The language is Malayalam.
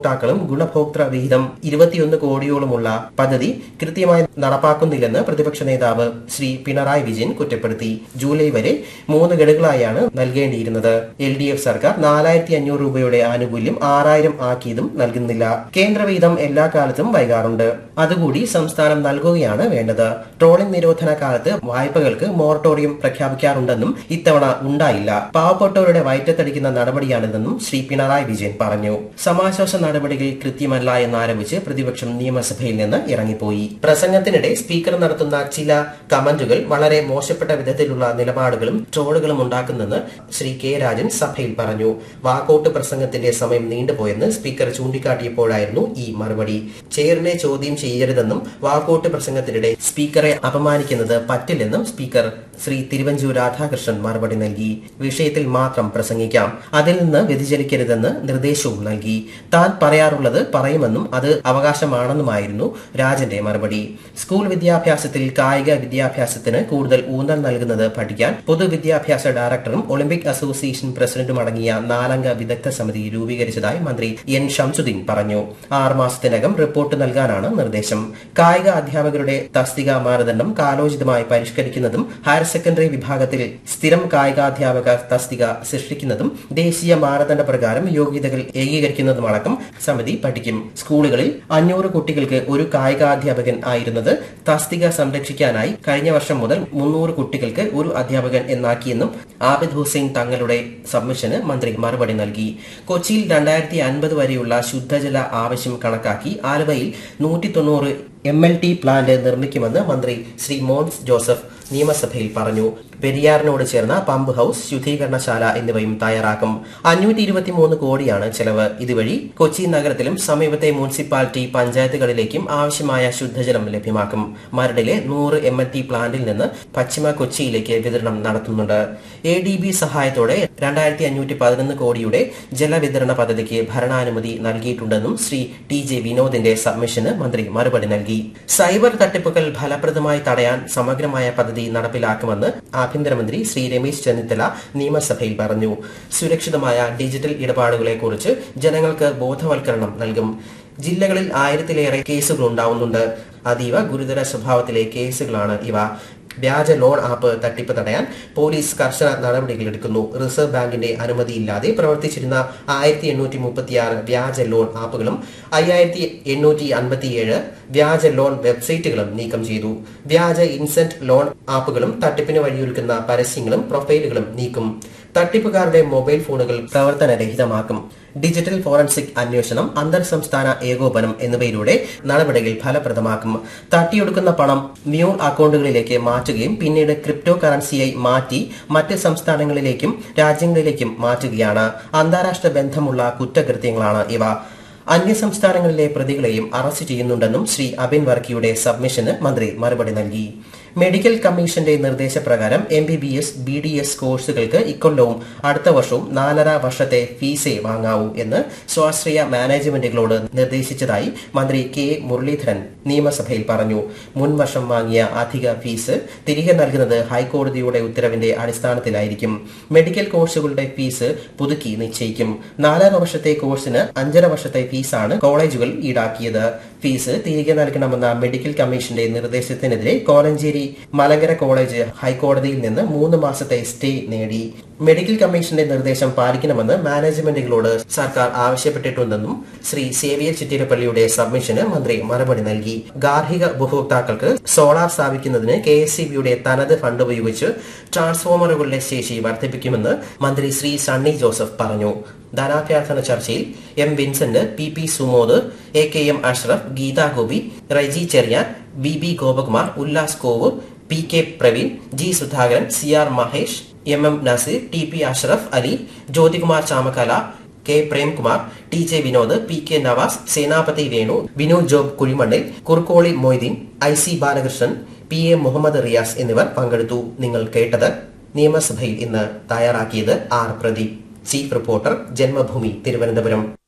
ാക്കളും ഗുണഭോക്തൃ വിഹിതം ഇരുപത്തിയൊന്ന് കോടിയോളമുള്ള പദ്ധതി കൃത്യമായി നടപ്പാക്കുന്നില്ലെന്ന് പ്രതിപക്ഷ നേതാവ് ശ്രീ പിണറായി വിജയൻ കുറ്റപ്പെടുത്തി ജൂലൈ വരെ മൂന്ന് ഗഡുകളായാണ് നൽകേണ്ടിയിരുന്നത് എൽ ഡി എഫ് സർക്കാർ നാലായിരത്തി അഞ്ഞൂറ് രൂപയുടെ ആനുകൂല്യം ആറായിരം ആക്കിയതും നൽകുന്നില്ല കേന്ദ്ര വിഹിതം എല്ലാ കാലത്തും വൈകാറുണ്ട് അതുകൂടി സംസ്ഥാനം നൽകുകയാണ് വേണ്ടത് ട്രോളിംഗ് നിരോധന കാലത്ത് വായ്പകൾക്ക് മൊറട്ടോറിയം പ്രഖ്യാപിക്കാറുണ്ടെന്നും ഇത്തവണ ഉണ്ടായില്ല പാവപ്പെട്ടവരുടെ വയറ്റത്തടിക്കുന്ന നടപടിയാണിതെന്നും ശ്രീ പിണറായി വിജയൻ പറഞ്ഞു സമാശ്വാസ നടപടികൾ കൃത്യമല്ല എന്നാരോപിച്ച് പ്രതിപക്ഷം നിയമസഭയിൽ നിന്ന് ഇറങ്ങിപ്പോയി പ്രസംഗത്തിനിടെ സ്പീക്കർ നടത്തുന്ന ചില കമന്റുകൾ വളരെ മോശപ്പെട്ട വിധത്തിലുള്ള നിലപാടുകളും ട്രോളുകളും ഉണ്ടാക്കുന്നെന്ന് ശ്രീ കെ രാജൻ സഭയിൽ പറഞ്ഞു വാക്കൌട്ട് പ്രസംഗത്തിന്റെ സമയം നീണ്ടുപോയെന്ന് സ്പീക്കർ ചൂണ്ടിക്കാട്ടിയപ്പോഴായിരുന്നു ഈ മറുപടി ചെയറിനെ ചോദ്യം ചെയ്യരുതെന്നും വാക്കൌട്ട് പ്രസംഗത്തിനിടെ സ്പീക്കറെ അപമാനിക്കുന്നത് പറ്റില്ലെന്നും സ്പീക്കർ ശ്രീ തിരുവഞ്ചൂർ രാധാകൃഷ്ണൻ മറുപടി നൽകി വിഷയത്തിൽ മാത്രം പ്രസംഗിക്കാം അതിൽ നിന്ന് വ്യതിചലിക്കരുതെന്ന് നിർദ്ദേശവും നൽകി താൻ പറയാറുള്ളത് പറയുമെന്നും അത് അവകാശമാണെന്നുമായിരുന്നു രാജന്റെ മറുപടി സ്കൂൾ വിദ്യാഭ്യാസത്തിൽ കായിക വിദ്യാഭ്യാസത്തിന് കൂടുതൽ ഊന്നൽ നൽകുന്നത് പഠിക്കാൻ പൊതുവിദ്യാഭ്യാസ ഡയറക്ടറും ഒളിമ്പിക് അസോസിയേഷൻ പ്രസിഡന്റും അടങ്ങിയ നാലംഗ വിദഗ്ധ സമിതി രൂപീകരിച്ചതായി മന്ത്രി എൻ ഷംസുദ്ദീൻ പറഞ്ഞു ആറ് മാസത്തിനകം റിപ്പോർട്ട് നൽകാനാണ് നിർദ്ദേശം കായിക അധ്യാപകരുടെ തസ്തിക മാനദണ്ഡം കാലോചിതമായി പരിഷ്കരിക്കുന്നതും ഹയർ സെക്കൻഡറി വിഭാഗത്തിൽ സ്ഥിരം കായികാധ്യാപക തസ്തിക സൃഷ്ടിക്കുന്നതും ദേശീയ മാനദണ്ഡ പ്രകാരം യോഗ്യതകൾ ഏകീകരിക്കുന്നതുമടക്കം സമിതി പഠിക്കും സ്കൂളുകളിൽ അഞ്ഞൂറ് കുട്ടികൾക്ക് ഒരു കായികാധ്യാപകൻ ആയിരുന്നത് തസ്തിക സംരക്ഷിക്കാനായി കഴിഞ്ഞ വർഷം മുതൽ മുന്നൂറ് കുട്ടികൾക്ക് ഒരു അധ്യാപകൻ എന്നാക്കിയെന്നും ആബിദ് ഹുസൈൻ തങ്ങളുടെ സബ്മിഷന് മന്ത്രി മറുപടി നൽകി കൊച്ചിയിൽ രണ്ടായിരത്തി അൻപത് വരെയുള്ള ശുദ്ധജല ആവശ്യം കണക്കാക്കി ആലുവയിൽ നൂറ്റി തൊണ്ണൂറ് എം എൽ ടി പ്ലാന്റ് നിർമ്മിക്കുമെന്ന് മന്ത്രി ശ്രീ മോൻസ് ജോസഫ് നിയമസഭയിൽ പറഞ്ഞു പെരിയാറിനോട് ചേർന്ന പമ്പ് ഹൌസ് ശുദ്ധീകരണശാല എന്നിവയും തയ്യാറാക്കും അഞ്ഞൂറ്റി ഇരുപത്തിമൂന്ന് കോടിയാണ് ചെലവ് ഇതുവഴി കൊച്ചി നഗരത്തിലും സമീപത്തെ മുനിസിപ്പാലിറ്റി പഞ്ചായത്തുകളിലേക്കും ആവശ്യമായ ശുദ്ധജലം ലഭ്യമാക്കും മരടിലെ നൂറ് എം എൽ ടി പ്ലാന്റിൽ നിന്ന് പശ്ചിമ കൊച്ചിയിലേക്ക് വിതരണം നടത്തുന്നുണ്ട് എ ഡി ബി സഹായത്തോടെ രണ്ടായിരത്തി അഞ്ഞൂറ്റി പതിനൊന്ന് കോടിയുടെ ജലവിതരണ പദ്ധതിക്ക് ഭരണാനുമതി നൽകിയിട്ടുണ്ടെന്നും ശ്രീ ടി ജെ വിനോദിന്റെ സബ്മിഷന് മന്ത്രി മറുപടി നൽകി സൈബർ തട്ടിപ്പുകൾ ഫലപ്രദമായി തടയാൻ സമഗ്രമായ പദ്ധതി നടപ്പിലാക്കുമെന്ന് ആഭ്യന്തരമന്ത്രി ശ്രീ രമേശ് ചെന്നിത്തല നിയമസഭയിൽ പറഞ്ഞു സുരക്ഷിതമായ ഡിജിറ്റൽ ഇടപാടുകളെക്കുറിച്ച് ജനങ്ങൾക്ക് ബോധവൽക്കരണം നൽകും ജില്ലകളിൽ ആയിരത്തിലേറെ കേസുകൾ ഉണ്ടാവുന്നുണ്ട് അതീവ ഗുരുതര സ്വഭാവത്തിലെ കേസുകളാണ് ഇവ വ്യാജ ലോൺ ആപ്പ് തട്ടിപ്പ് തടയാൻ പോലീസ് കർശന നടപടികളെടുക്കുന്നു റിസർവ് ബാങ്കിന്റെ അനുമതിയില്ലാതെ പ്രവർത്തിച്ചിരുന്ന ആയിരത്തി എണ്ണൂറ്റി മുപ്പത്തിയാറ് വ്യാജ ലോൺ ആപ്പുകളും അയ്യായിരത്തി എണ്ണൂറ്റി അൻപത്തിയേഴ് വ്യാജ ലോൺ വെബ്സൈറ്റുകളും നീക്കം ചെയ്തു വ്യാജ ഇൻസെന്റ് ലോൺ ആപ്പുകളും തട്ടിപ്പിന് വഴിയൊരുക്കുന്ന പരസ്യങ്ങളും പ്രൊഫൈലുകളും നീക്കും തട്ടിപ്പുകാരുടെ മൊബൈൽ ഫോണുകൾ പ്രവർത്തനരഹിതമാക്കും ഡിജിറ്റൽ ഫോറൻസിക് അന്വേഷണം അന്തർ സംസ്ഥാന ഏകോപനം എന്നിവയിലൂടെ നടപടികൾ ഫലപ്രദമാക്കും തട്ടിയെടുക്കുന്ന പണം മ്യൂൾ അക്കൗണ്ടുകളിലേക്ക് മാറ്റുകയും പിന്നീട് ക്രിപ്റ്റോ കറൻസിയായി മാറ്റി മറ്റ് സംസ്ഥാനങ്ങളിലേക്കും രാജ്യങ്ങളിലേക്കും മാറ്റുകയാണ് അന്താരാഷ്ട്ര ബന്ധമുള്ള കുറ്റകൃത്യങ്ങളാണ് ഇവ അന്യസംസ്ഥാനങ്ങളിലെ പ്രതികളെയും അറസ്റ്റ് ചെയ്യുന്നുണ്ടെന്നും ശ്രീ അബിൻ വർക്കിയുടെ സബ്മിഷന് മന്ത്രി മറുപടി നൽകി മെഡിക്കൽ കമ്മീഷന്റെ നിർദ്ദേശപ്രകാരം M B B S B D S കോഴ്സുകൾക്ക് ഇക്കൊല്ലവും അടുത്ത വർഷവും നാലര വർഷത്തെ ഫീസേ വാങ്ങാവൂ എന്ന് സ്വാശ്രയ മാനേജ്മെന്റുകളോട് നിർദ്ദേശിച്ചതായി മന്ത്രി കെ മുരളീധരൻ നിയമസഭയിൽ പറഞ്ഞു മുൻ വർഷം വാങ്ങിയ അധിക ഫീസ് തിരികെ നൽകുന്നത് ഹൈക്കോടതിയുടെ ഉത്തരവിന്റെ അടിസ്ഥാനത്തിലായിരിക്കും മെഡിക്കൽ കോഴ്സുകളുടെ ഫീസ് പുതുക്കി നിശ്ചയിക്കും നാലര വർഷത്തെ കോഴ്സിന് അഞ്ചര വർഷത്തെ ഫീസാണ് കോളേജുകൾ ഈടാക്കിയത് ഫീസ് തിരികെ നൽകണമെന്ന മെഡിക്കൽ കമ്മീഷന്റെ നിർദ്ദേശത്തിനെതിരെ കോലഞ്ചേരി മലങ്കര കോളേജ് ഹൈക്കോടതിയിൽ നിന്ന് മൂന്ന് മാസത്തെ സ്റ്റേ നേടി മെഡിക്കൽ കമ്മീഷന്റെ നിർദ്ദേശം പാലിക്കണമെന്ന് മാനേജ്മെന്റുകളോട് സർക്കാർ ആവശ്യപ്പെട്ടിട്ടുണ്ടെന്നും ശ്രീ സേവിയർ ചിറ്റിരപ്പള്ളിയുടെ സബ്മിഷന് മന്ത്രി മറുപടി നൽകി ഗാർഹിക ഉപഭോക്താക്കൾക്ക് സോളാർ സ്ഥാപിക്കുന്നതിന് കെ എസ് സി ബിയുടെ തനത് ഫണ്ട് ഉപയോഗിച്ച് ട്രാൻസ്ഫോമറുകളുടെ ശേഷി വർദ്ധിപ്പിക്കുമെന്ന് മന്ത്രി ശ്രീ സണ്ണി ജോസഫ് പറഞ്ഞു ധനാഭ്യർത്ഥന ചർച്ചയിൽ M Vincent P P Sumod A K M Ashraf Geetha Gopi Reji Cherian B B Gopakumar Ullas കോവ് P K Praveen G Sudhakaran C R Mahesh M M Naseer T P Ashraf Ali Jyothikumar Chamakkala K Premkumar T J Vinod P K Navas Senapathi Venu Vinod Job Kuzhimannil Kurukkoli Moideen I C Balakrishnan P A Muhammad Riyas എന്നിവർ പങ്കെടുത്തു നിങ്ങൾ കേട്ടത് നിയമസഭയിൽ ഇന്ന് തയ്യാറാക്കിയത് R Pradeep chief reporter Janmabhumi Thiruvananthapuram